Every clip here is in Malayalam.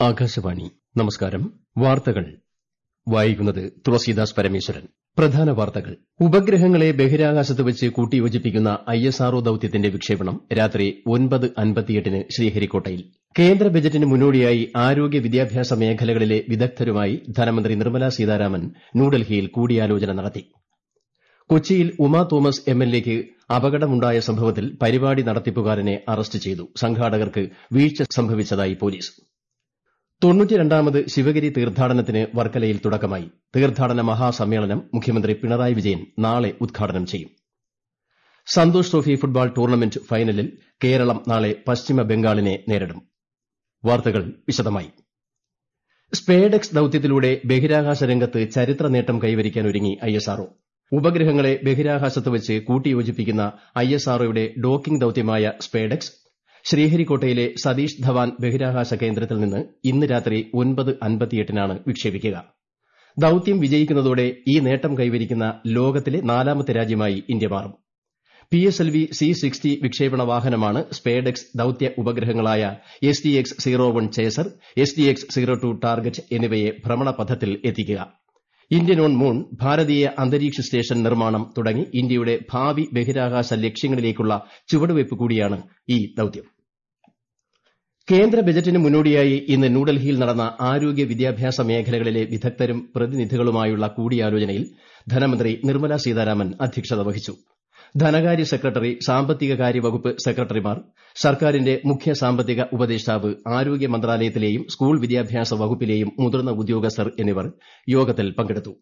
ആകാശവാണി നമസ്കാരം വാർത്തകൾ വായിക്കുന്നത് തുളസീദാസ് പരമേശ്വരൻ പ്രധാന വാർത്തകൾ ഉപഗ്രഹങ്ങളെ ബഹിരാകാശത്ത് വെച്ച് കൂട്ടിയോജിപ്പിക്കുന്ന ഐഎസ്ആർഒ ദൌത്യത്തിന്റെ വിക്ഷേപണം രാത്രി ഒൻപത് അൻപത്തിയെട്ടിന് ശ്രീഹരിക്കോട്ടയിൽ കേന്ദ്ര ബജറ്റിന് മുന്നോടിയായി ആരോഗ്യ വിദ്യാഭ്യാസ മേഖലകളിലെ വിദഗ്ധരുമായി ധനമന്ത്രി നിർമ്മല സീതാരാമൻ ന്യൂഡൽഹിയിൽ കൂടിയാലോചന നടത്തി കൊച്ചിയിൽ ഉമാ തോമസ് എംഎൽഎയ്ക്ക് അപകടമുണ്ടായ സംഭവത്തിൽ പരിപാടി നടത്തിപ്പുകാരനെ അറസ്റ്റ് ചെയ്തു സംഘാടകർക്ക് വീഴ്ച സംഭവിച്ചതായി പോലീസ് തൊണ്ണൂറ്റിരണ്ടാമത് ശിവഗിരി തീർത്ഥാടനത്തിന് വർക്കലയിൽ തുടക്കമായി തീർത്ഥാടന മഹാസമ്മേളനം മുഖ്യമന്ത്രി പിണറായി വിജയൻ നാളെ ഉദ്ഘാടനം ചെയ്യും സന്തോഷ് ട്രോഫി ഫുട്ബോൾ ടൂർണമെന്റ് ഫൈനലിൽ കേരളം നാളെ പശ്ചിമ ബംഗാളിനെ നേരിടും വാർത്തകൾ വിശദമായി സ്പേഡെക്സ് ദൌത്യത്തിലൂടെ ബഹിരാകാശ രംഗത്ത് ചരിത്ര നേട്ടം കൈവരിക്കാൻ ഒരുങ്ങി ഐഎസ്ആർഒ ഉപഗ്രഹങ്ങളെ ബഹിരാകാശത്ത് വെച്ച് കൂട്ടിയോജിപ്പിക്കുന്ന ഐഎസ്ആർഒയുടെ ഡോക്കിംഗ് ദൌത്യമായ സ്പേഡെക്സ് ശ്രീഹരിക്കോട്ടയിലെ സതീഷ് ധവാൻ ബഹിരാകാശ കേന്ദ്രത്തിൽ നിന്ന് ഇന്ന് രാത്രി ഒൻപത് അൻപത്തിയെട്ടിനാണ് വിക്ഷേപിക്കുക ദൌത്യം വിജയിക്കുന്നതോടെ ഈ നേട്ടം കൈവരിക്കുന്ന ലോകത്തിലെ നാലാമത്തെ രാജ്യമായി ഇന്ത്യ മാറും പിഎസ്എൽവി സി സിക്സ്റ്റി വിക്ഷേപണ വാഹനമാണ് സ്പേഡെക്സ് ദൌത്യ ഉപഗ്രഹങ്ങളായ S D X zero one chaser S D X zero two target എന്നിവയെ ഭ്രമണപഥത്തിൽ എത്തിക്കുക ഇന്ത്യൻ ഓൺ മൂൺ ഭാരതീയ അന്തരീക്ഷ സ്റ്റേഷൻ നിർമ്മാണം തുടങ്ങി ഇന്ത്യയുടെ ഭാവി ബഹിരാകാശ ലക്ഷ്യങ്ങളിലേക്കുള്ള ചുവടുവയ്പ് കൂടിയാണ് ഈ ദൌത്യം കേന്ദ്ര ബജറ്റിന് മുന്നോടിയായി ഇന്ന് ന്യൂഡൽഹിയിൽ നടന്ന ആരോഗ്യ വിദ്യാഭ്യാസ മേഖലകളിലെ വിദഗ്ധരും പ്രതിനിധികളുമായുള്ള കൂടിയാലോചനയിൽ ധനമന്ത്രി നിർമ്മല സീതാരാമൻ അധ്യക്ഷത വഹിച്ചു ധനകാര്യ സെക്രട്ടറി സാമ്പത്തിക കാര്യ വകുപ്പ് സെക്രട്ടറിമാർ സർക്കാരിന്റെ മുഖ്യ സാമ്പത്തിക ഉപദേഷ്ടാവ് ആരോഗ്യ മന്ത്രാലയത്തിലെയും സ്കൂൾ വിദ്യാഭ്യാസ വകുപ്പിലെയും മുതിർന്ന ഉദ്യോഗസ്ഥർ എന്നിവർ യോഗത്തിൽ പങ്കെടുത്തു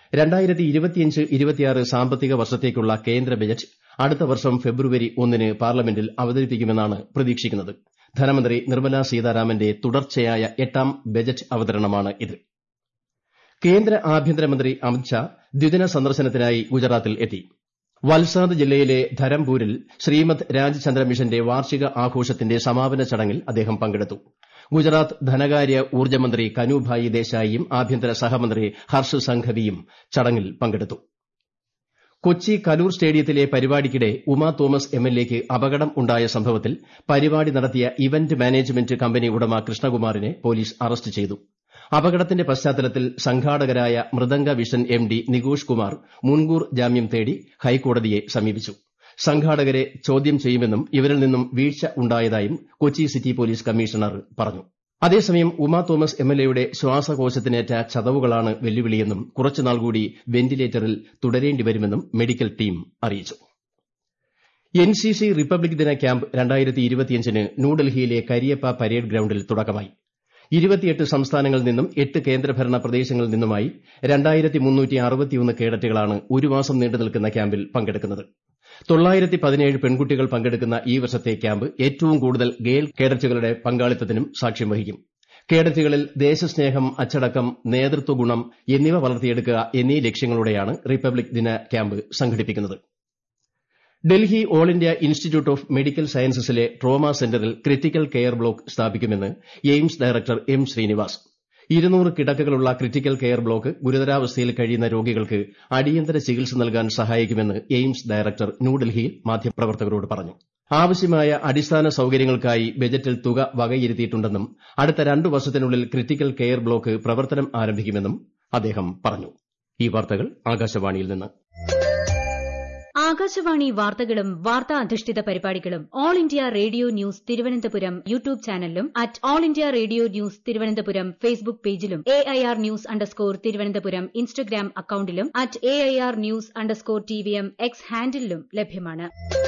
സാമ്പത്തിക വർഷത്തേക്കുള്ള കേന്ദ്ര ബജറ്റ് അടുത്ത വർഷം ഫെബ്രുവരി ഒന്നിന് പാർലമെന്റിൽ അവതരിപ്പിക്കുമെന്നാണ് പ്രതീക്ഷിക്കുന്നത് ധനമന്ത്രി നിർമ്മല സീതാരാമന്റെ തുടർച്ചയായ എട്ടാം ബജറ്റ് അവതരണമാണിത് കേന്ദ്ര ആഭ്യന്തരമന്ത്രി അമിത്ഷാ ദ്വിദിന സന്ദർശനത്തിനായി ഗുജറാത്തിൽ എത്തി വൽസാദ് ജില്ലയിലെ ധരംപൂരിൽ ശ്രീമദ് രാജ്ചന്ദ്ര മിഷന്റെ വാർഷിക ആഘോഷത്തിന്റെ സമാപന ചടങ്ങിൽ അദ്ദേഹം പങ്കെടുത്തു ഗുജറാത്ത് ധനകാര്യ ഊർജ്ജമന്ത്രി കനുഭായി ദേശായിയും ആഭ്യന്തര സഹമന്ത്രി ഹർഷ് സംഘവിയും ചടങ്ങിൽ പങ്കെടുത്തു കൊച്ചി കലൂർ സ്റ്റേഡിയത്തിലെ പരിപാടിക്കിടെ ഉമാ തോമസ് എംഎൽഎയ്ക്ക് അപകടം ഉണ്ടായ സംഭവത്തിൽ പരിപാടി നടത്തിയ ഇവന്റ് മാനേജ്മെന്റ് കമ്പനി ഉടമ കൃഷ്ണകുമാറിനെ പോലീസ് അറസ്റ്റ് ചെയ്തു അപകടത്തിന്റെ പശ്ചാത്തലത്തിൽ സംഘാടകരായ മൃദംഗ വിഷൻ എംഡി നികോഷ് കുമാർ മുൻകൂർ ജാമ്യം തേടി ഹൈക്കോടതിയെ സമീപിച്ചു സംഘാടകരെ ചോദ്യം ചെയ്യുമെന്നും ഇവരിൽ നിന്നും വീഴ്ച ഉണ്ടായതായും കൊച്ചി സിറ്റി പോലീസ് കമ്മീഷണർ പറഞ്ഞു അതേസമയം ഉമാ തോമസ് എംഎൽഎയുടെ ശ്വാസകോശത്തിനേറ്റ ചതവുകളാണ് വെല്ലുവിളിയെന്നും കുറച്ചുനാൾ കൂടി വെന്റിലേറ്ററിൽ തുടരേണ്ടിവരുമെന്നും മെഡിക്കൽ ടീം അറിയിച്ചു എൻസിസി റിപ്പബ്ലിക് ദിന ക്യാമ്പ് ന് ന്യൂഡൽഹിയിലെ കരിയപ്പ പരേഡ് ഗ്രൌണ്ടിൽ തുടക്കമായി ഇരുപത്തിയെട്ട് സംസ്ഥാനങ്ങളിൽ നിന്നും എട്ട് കേന്ദ്രഭരണ പ്രദേശങ്ങളിൽ നിന്നുമായി കേഡറ്റുകളാണ് ഒരു മാസം നീണ്ടുനിൽക്കുന്ന ക്യാമ്പിൽ പങ്കെടുക്കുന്നത് പെൺകുട്ടികൾ പങ്കെടുക്കുന്ന ഈ വർഷത്തെ ക്യാമ്പ് ഏറ്റവും കൂടുതൽ ഗേൾ കേഡറ്റുകളുടെ പങ്കാളിത്തത്തിനും സാക്ഷ്യം വഹിക്കും കേഡറ്റുകളിൽ ദേശസ്നേഹം അച്ചടക്കം നേതൃത്വഗുണം എന്നിവ വളർത്തിയെടുക്കുക എന്നീ ലക്ഷ്യങ്ങളോടെയാണ് റിപ്പബ്ലിക് ദിന ക്യാമ്പ് സംഘടിപ്പിക്കുന്നത് Delhi all India institute of medical സയൻസസിലെ ട്രോമ സെന്ററിൽ ക്രിട്ടിക്കൽ കെയർ ബ്ലോക്ക് സ്ഥാപിക്കുമെന്ന് എയിംസ് ഡയറക്ടർ എം ശ്രീനിവാസ് ഇരുന്നൂറ് കിടക്കകളുള്ള ക്രിട്ടിക്കൽ കെയർ ബ്ലോക്ക് ഗുരുതരാവസ്ഥയിൽ കഴിയുന്ന രോഗികൾക്ക് അടിയന്തര ചികിത്സ നൽകാൻ സഹായിക്കുമെന്ന് എയിംസ് ഡയറക്ടർ ന്യൂഡൽഹിയിൽ മാധ്യമപ്രവർത്തകരോട് പറഞ്ഞു ആവശ്യമായ അടിസ്ഥാന സൌകര്യങ്ങൾക്കായി ബജറ്റിൽ തുക വകയിരുത്തിയിട്ടുണ്ടെന്നും അടുത്ത രണ്ടു വർഷത്തിനുള്ളിൽ ക്രിട്ടിക്കൽ കെയർ ബ്ലോക്ക് പ്രവർത്തനം ആരംഭിക്കുമെന്നും അദ്ദേഹം പറഞ്ഞു ഈ വാർത്തകൾ ആകാശവാണിയിൽ നിന്ന് ആകാശവാണി വാർത്തകളും വാർത്താ അധിഷ്ഠിത പരിപാടികളും all India radio news Thiruvananthapuram YouTube ചാനലിലും at all India radio news Thiruvananthapuram Facebook പേജിലും A I R news underscore Thiruvananthapuram Instagram അക്കൌണ്ടിലും at A I R news underscore T V M X ഹാൻഡിലും ലഭ്യമാണ്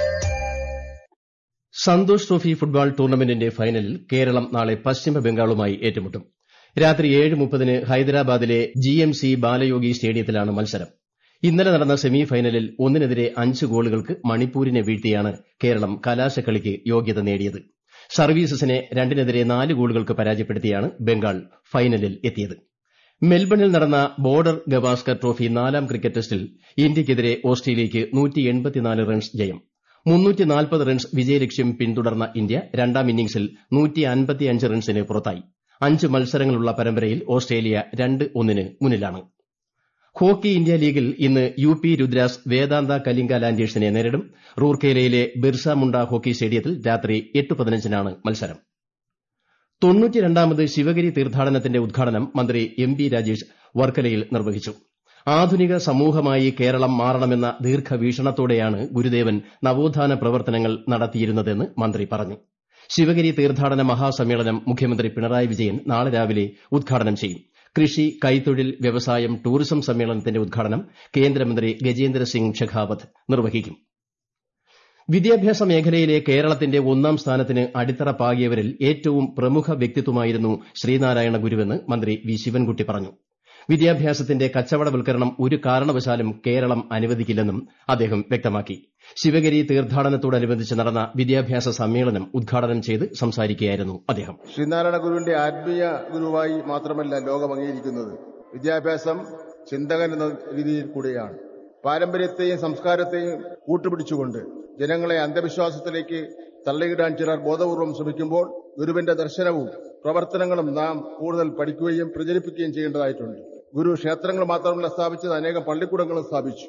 സന്തോഷ് ട്രോഫി ഫുട്ബോൾ ടൂർണമെന്റിന്റെ ഫൈനലിൽ കേരളം നാളെ പശ്ചിമ ബംഗാളുമായി ഏറ്റുമുട്ടും രാത്രി ഏഴ് മുപ്പതിന് ഹൈദരാബാദിലെ ജി എം സി ബാലയോഗി സ്റ്റേഡിയത്തിലാണ് മത്സരം ഇന്നലെ നടന്ന സെമി ഫൈനലിൽ ഒന്നിനെതിരെ അഞ്ച് ഗോളുകൾക്ക് മണിപ്പൂരിനെ വീഴ്ത്തിയാണ് കേരളം കലാശക്കളിക്ക് യോഗ്യത നേടിയത് സർവീസസിനെ രണ്ടിനെതിരെ നാല് ഗോളുകൾക്ക് പരാജയപ്പെടുത്തിയാണ് ബംഗാൾ ഫൈനലിൽ എത്തിയത് മെൽബണിൽ നടന്ന ബോർഡർ ഗവാസ്കർ ട്രോഫി നാലാം ക്രിക്കറ്റ് ടെസ്റ്റിൽ ഇന്ത്യയ്ക്കെതിരെ ഓസ്ട്രേലിയയ്ക്ക് റൺസ് ജയം റൺസ് വിജയലക്ഷ്യം പിന്തുടർന്ന ഇന്ത്യ രണ്ടാം ഇന്നിംഗ്സിൽ റൺസിന് പുറത്തായി അഞ്ച് മത്സരങ്ങളുള്ള പരമ്പരയിൽ ഓസ്ട്രേലിയ രണ്ട് ഒന്നിന് മുന്നിലാണ് ഹോക്കി ഇന്ത്യ ലീഗിൽ ഇന്ന് യു പി രുദ്രാസ് വേദാന്ത കലിംഗ ലാൻഡേഴ്സിനെ നേരിടും റൂർക്കേലയിലെ ബിർസ മുണ്ട ഹോക്കി സ്റ്റേഡിയത്തിൽ രാത്രി എട്ട് പതിനഞ്ചിനാണ് മത്സരം തൊണ്ണൂറ്റിരണ്ടാമത് ശിവഗിരി തീർത്ഥാടനത്തിന്റെ ഉദ്ഘാടനം മന്ത്രി എം ബി രാജേഷ് വർക്കലയിൽ നിർവഹിച്ചു ആധുനിക സമൂഹമായി കേരളം മാറണമെന്ന ദീർഘവീക്ഷണത്തോടെയാണ് ഗുരുദേവൻ നവോത്ഥാന പ്രവർത്തനങ്ങൾ നടത്തിയിരുന്നതെന്ന് മന്ത്രി പറഞ്ഞു ശിവഗിരി തീർത്ഥാടന മഹാസമ്മേളനം മുഖ്യമന്ത്രി പിണറായി വിജയൻ നാളെ രാവിലെ ഉദ്ഘാടനം ചെയ്യും കൃഷി കൈത്തൊഴിൽ വ്യവസായം ടൂറിസം സമ്മേളനത്തിന്റെ ഉദ്ഘാടനം കേന്ദ്രമന്ത്രി ഗജേന്ദ്ര സിംഗ് ഷെഖാവത്ത് നിർവഹിക്കും വിദ്യാഭ്യാസ മേഖലയിലെ കേരളത്തിന്റെ ഒന്നാം സ്ഥാനത്തിന് അടിത്തറ പാകിയവരിൽ ഏറ്റവും പ്രമുഖ വ്യക്തിത്വമായിരുന്നു ശ്രീനാരായണ ഗുരുവെന്ന് മന്ത്രി വി ശിവൻകുട്ടി പറഞ്ഞു വിദ്യാഭ്യാസത്തിന്റെ കച്ചവടവൽക്കരണം ഒരു കാരണവശാലും കേരളം അനുവദിക്കില്ലെന്നും അദ്ദേഹം വ്യക്തമാക്കി ശിവഗിരി തീർത്ഥാടനത്തോടനുബന്ധിച്ച് നടന്ന വിദ്യാഭ്യാസ സമ്മേളനം ഉദ്ഘാടനം ചെയ്ത് സംസാരിക്കുകയായിരുന്നു അദ്ദേഹം ശ്രീനാരായണ ഗുരുവിന്റെ ആത്മീയ ഗുരുവായി മാത്രമല്ല ലോകം അംഗീകരിക്കുന്നത് വിദ്യാഭ്യാസം ചിന്തകൻ എന്ന രീതിയിൽ കൂടിയാണ് പാരമ്പര്യത്തെയും സംസ്കാരത്തെയും കൂട്ടുപിടിച്ചുകൊണ്ട് ജനങ്ങളെ അന്ധവിശ്വാസത്തിലേക്ക് തള്ളിയിടാൻ ചിലർ ബോധപൂർവം ശ്രമിക്കുമ്പോൾ ഗുരുവിന്റെ ദർശനവും പ്രവർത്തനങ്ങളും നാം കൂടുതൽ പഠിക്കുകയും പ്രചരിപ്പിക്കുകയും ചെയ്യേണ്ടതായിട്ടുണ്ട് ഗുരു ക്ഷേത്രങ്ങൾ മാത്രമല്ല സ്ഥാപിച്ചത് അനേകം പള്ളിക്കൂടങ്ങളും സ്ഥാപിച്ചു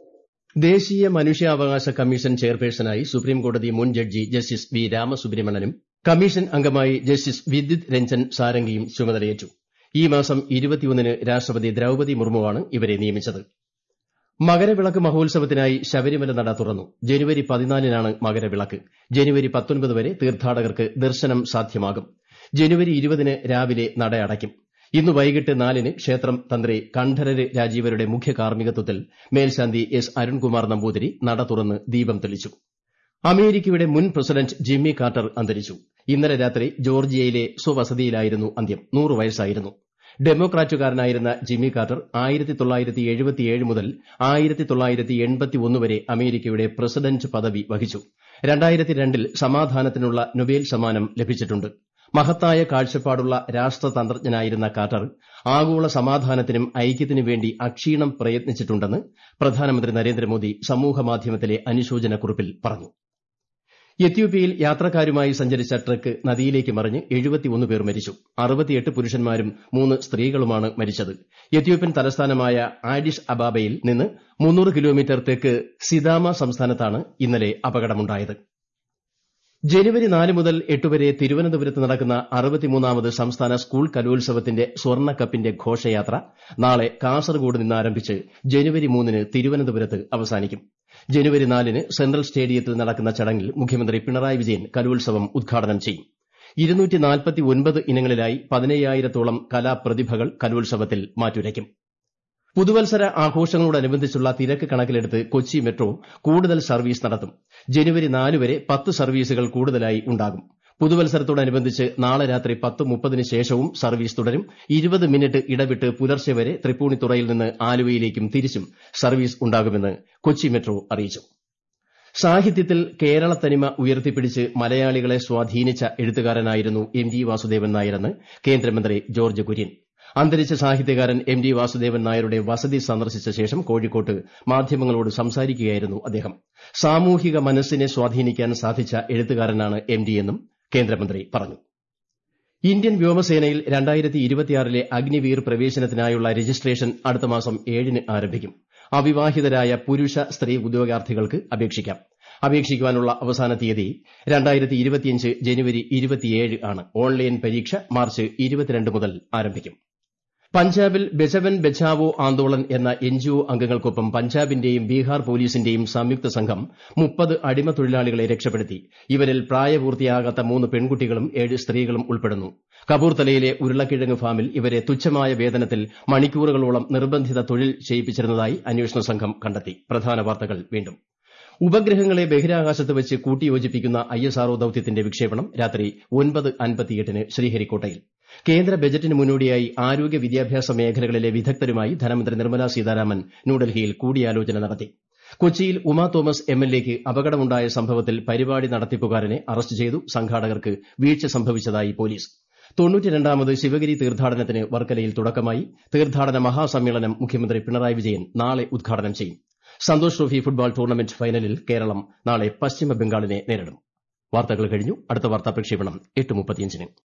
ദേശീയ മനുഷ്യാവകാശ കമ്മീഷൻ ചെയർപേഴ്സണായി സുപ്രീംകോടതി മുൻ ജഡ്ജി ജസ്റ്റിസ് വി രാമസുബ്രഹ്മണ്യനും കമ്മീഷൻ അംഗമായി ജസ്റ്റിസ് വിദ്യുത് രഞ്ജൻ സാരംഗിയും ചുമതലയേറ്റു ഈ മാസം ഇരുപത്തിയൊന്നിന് രാഷ്ട്രപതി ദ്രൌപതി മുർമുവാണ് ഇവരെ നിയമിച്ചത് മകരവിളക്ക് മഹോത്സവത്തിനായി ശബരിമല നട തുറന്നു ജനുവരി പതിനാലിനാണ് മകരവിളക്ക് ജനുവരി പത്തൊൻപത് വരെ തീർത്ഥാടകർക്ക് ദർശനം സാധ്യമാകും ജനുവരി ഇരുപതിന് രാവിലെ നട അടയ്ക്കും ഇന്ന് വൈകിട്ട് നാലിന് ക്ഷേത്രം തന്ത്രി കണ്ഠരര് രാജീവരുടെ മുഖ്യ കാർമ്മികത്വത്തിൽ മേൽശാന്തി എസ് അരുൺകുമാർ നമ്പൂതിരി നട തുറന്ന് ദീപം തെളിച്ചു അമേരിക്കയുടെ മുൻ പ്രസിഡന്റ് ജിമ്മി കാർട്ടർ അന്തരിച്ചു ഇന്നലെ രാത്രി ജോർജിയയിലെ സ്വവസതിയിലായിരുന്നു അന്ത്യം നൂറ് വയസ്സായിരുന്നു ഡെമോക്രാറ്റുകാരനായിരുന്ന ജിമ്മി കാർട്ടർ ആയിരത്തി തൊള്ളായിരത്തി എഴുപത്തിയേഴ് മുതൽ ആയിരത്തി തൊള്ളായിരത്തി എൺപത്തിയൊന്ന് വരെ അമേരിക്കയുടെ പ്രസിഡന്റ് പദവി വഹിച്ചു രണ്ടായിരത്തി രണ്ടിൽ സമാധാനത്തിനുള്ള നൊബേൽ സമ്മാനം ലഭിച്ചിട്ടുണ്ട് മഹത്തായ കാഴ്ചപ്പാടുള്ള രാഷ്ട്രതന്ത്രജ്ഞനായിരുന്ന കാർട്ടർ ആഗോള സമാധാനത്തിനും ഐക്യത്തിനും വേണ്ടി അക്ഷീണം പ്രയത്നിച്ചിട്ടുണ്ടെന്ന് പ്രധാനമന്ത്രി നരേന്ദ്രമോദി സമൂഹമാധ്യമത്തിലെ അനുശോചനക്കുറിപ്പിൽ പറഞ്ഞു എത്യോപ്യയിൽ യാത്രക്കാരുമായി സഞ്ചരിച്ച ട്രക്ക് നദിയിലേക്ക് മറിഞ്ഞ് എഴുപത്തിയൊന്ന് പേർ മരിച്ചു അറുപത്തിയെട്ട് പുരുഷന്മാരും മൂന്ന് സ്ത്രീകളുമാണ് മരിച്ചത് എത്യോപ്യൻ തലസ്ഥാനമായ ആഡിഷ് അബാബയിൽ നിന്ന് മുന്നൂറ് കിലോമീറ്റർ തെക്ക് സിദാമ സംസ്ഥാനത്താണ് ഇന്നലെ അപകടമുണ്ടായത് ജനുവരി നാല് മുതൽ എട്ട് വരെ തിരുവനന്തപുരത്ത് നടക്കുന്ന അറുപത്തിമൂന്നാമത് സംസ്ഥാന സ്കൂൾ കലോത്സവത്തിന്റെ സ്വർണ്ണക്കപ്പിന്റെ ഘോഷയാത്ര നാളെ കാസർഗോഡ് നിന്ന് ആരംഭിച്ച് ജനുവരി മൂന്നിന് തിരുവനന്തപുരത്ത് അവസാനിക്കും ജനുവരി നാലിന് സെൻട്രൽ സ്റ്റേഡിയത്തിൽ നടക്കുന്ന ചടങ്ങിൽ മുഖ്യമന്ത്രി പിണറായി വിജയൻ കലോത്സവം ഉദ്ഘാടനം ചെയ്യും ഇനങ്ങളിലായി പതിനയ്യായിരത്തോളം കലാപ്രതിഭകൾ കലോത്സവത്തിൽ മാറ്റുരയ്ക്കും പുതുവത്സര ആഘോഷങ്ങളോടനുബന്ധിച്ചുള്ള തിരക്ക് കണക്കിലെടുത്ത് കൊച്ചി മെട്രോ കൂടുതൽ സർവീസ് നടത്തും ജനുവരി നാല് വരെ പത്ത് സർവീസുകൾ കൂടുതലായി ഉണ്ടാകും പുതുവത്സരത്തോടനുബന്ധിച്ച് നാളെ രാത്രി പത്ത് മുപ്പതിന് ശേഷവും സർവീസ് തുടരും ഇരുപത് മിനിറ്റ് ഇടവിട്ട് പുലർച്ചെ വരെ തൃപ്പൂണിത്തുറയിൽ നിന്ന് ആലുവയിലേക്കും തിരിച്ചും സർവീസ് ഉണ്ടാകുമെന്ന് കൊച്ചി മെട്രോ അറിയിച്ചു സാഹിത്യത്തിൽ കേരളത്തനിമ ഉയർത്തിപ്പിടിച്ച് മലയാളികളെ സ്വാധീനിച്ച എഴുത്തുകാരനായിരുന്നു എം ജി വാസുദേവൻ നായരെന്ന് കേന്ദ്രമന്ത്രി ജോർജ് കുര്യൻ അന്തരിച്ച സാഹിത്യകാരൻ എം ഡി വാസുദേവൻ നായരുടെ വസതി സന്ദർശിച്ച ശേഷം കോഴിക്കോട്ട് മാധ്യമങ്ങളോട് സംസാരിക്കുകയായിരുന്നു അദ്ദേഹം സാമൂഹിക മനസ്സിനെ സ്വാധീനിക്കാൻ സാധിച്ച എഴുത്തുകാരനാണ് എം ഡി എന്നും കേന്ദ്രമന്ത്രി പറഞ്ഞു ഇന്ത്യൻ വ്യോമസേനയിൽ ലെ അഗ്നിവീർ പ്രവേശനത്തിനായുള്ള രജിസ്ട്രേഷൻ അടുത്ത മാസം ഏഴിന് ആരംഭിക്കും അവിവാഹിതരായ പുരുഷ സ്ത്രീ ഉദ്യോഗാർത്ഥികൾക്ക് അപേക്ഷിക്കാം അപേക്ഷിക്കാനുള്ള അവസാന തീയതി ജനുവരി ആണ് ഓൺലൈൻ പരീക്ഷ മാർച്ച് മുതൽ ആരംഭിക്കും പഞ്ചാബിൽ ബെചവൻ ബെച്ചാവോ ആന്തോളൻ എന്ന എൻജിഒ അംഗങ്ങൾക്കൊപ്പം പഞ്ചാബിന്റെയും ബീഹാർ പോലീസിന്റെയും സംയുക്ത സംഘം മുപ്പത് അടിമത്തൊഴിലാളികളെ രക്ഷപ്പെടുത്തി ഇവരിൽ പ്രായപൂർത്തിയാകാത്ത മൂന്ന് പെൺകുട്ടികളും ഏഴ് സ്ത്രീകളും ഉൾപ്പെടുന്നു കപൂർത്തലയിലെ ഉരുളക്കിഴങ്ങ് ഫാമിൽ ഇവരെ തുച്ഛമായ വേതനത്തിൽ മണിക്കൂറുകളോളം നിർബന്ധിത തൊഴിൽ ചെയ്യിപ്പിച്ചിരുന്നതായി അന്വേഷണ സംഘം കണ്ടെത്തി പ്രധാന വാർത്തകൾ വീണ്ടും ഉപഗ്രഹങ്ങളെ ബഹിരാകാശത്ത് വെച്ച് കൂട്ടിയോജിപ്പിക്കുന്ന ഐഎസ്ആർഒ ദൌത്യത്തിന്റെ വിക്ഷേപണം രാത്രി ഒൻപത് അൻപത്തിയെട്ടിന് ശ്രീഹരിക്കോട്ടയിൽ കേന്ദ്ര ബജറ്റിന് മുന്നോടിയായി ആരോഗ്യ വിദ്യാഭ്യാസ മേഖലകളിലെ വിദഗ്ധരുമായി ധനമന്ത്രി നിർമ്മല സീതാരാമൻ ന്യൂഡൽഹിയിൽ കൂടിയാലോചന നടത്തി കൊച്ചിയിൽ ഉമാ തോമസ് എംഎൽഎയ്ക്ക് അപകടമുണ്ടായ സംഭവത്തിൽ പരിപാടി നടത്തിപ്പുകാരനെ അറസ്റ്റ് ചെയ്തു സംഘാടകർക്ക് വീഴ്ച സംഭവിച്ചതായി പോലീസ് തൊണ്ണൂറ്റിരണ്ടാമത് ശിവഗിരി തീർത്ഥാടനത്തിന് വർക്കലയിൽ തുടക്കമായി തീർത്ഥാടന മഹാസമ്മേളനം മുഖ്യമന്ത്രി പിണറായി വിജയൻ നാളെ ഉദ്ഘാടനം ചെയ്യും സന്തോഷ് ട്രോഫി ഫുട്ബോൾ ടൂർണമെന്റ് ഫൈനലിൽ കേരളം നാളെ പശ്ചിമ ബംഗാളിനെ നേരിടും വാർത്തകൾ കഴിഞ്ഞു അടുത്ത വാർത്താ പ്രക്ഷേപണം എട്ട് മുപ്പത്തിയഞ്ചിന്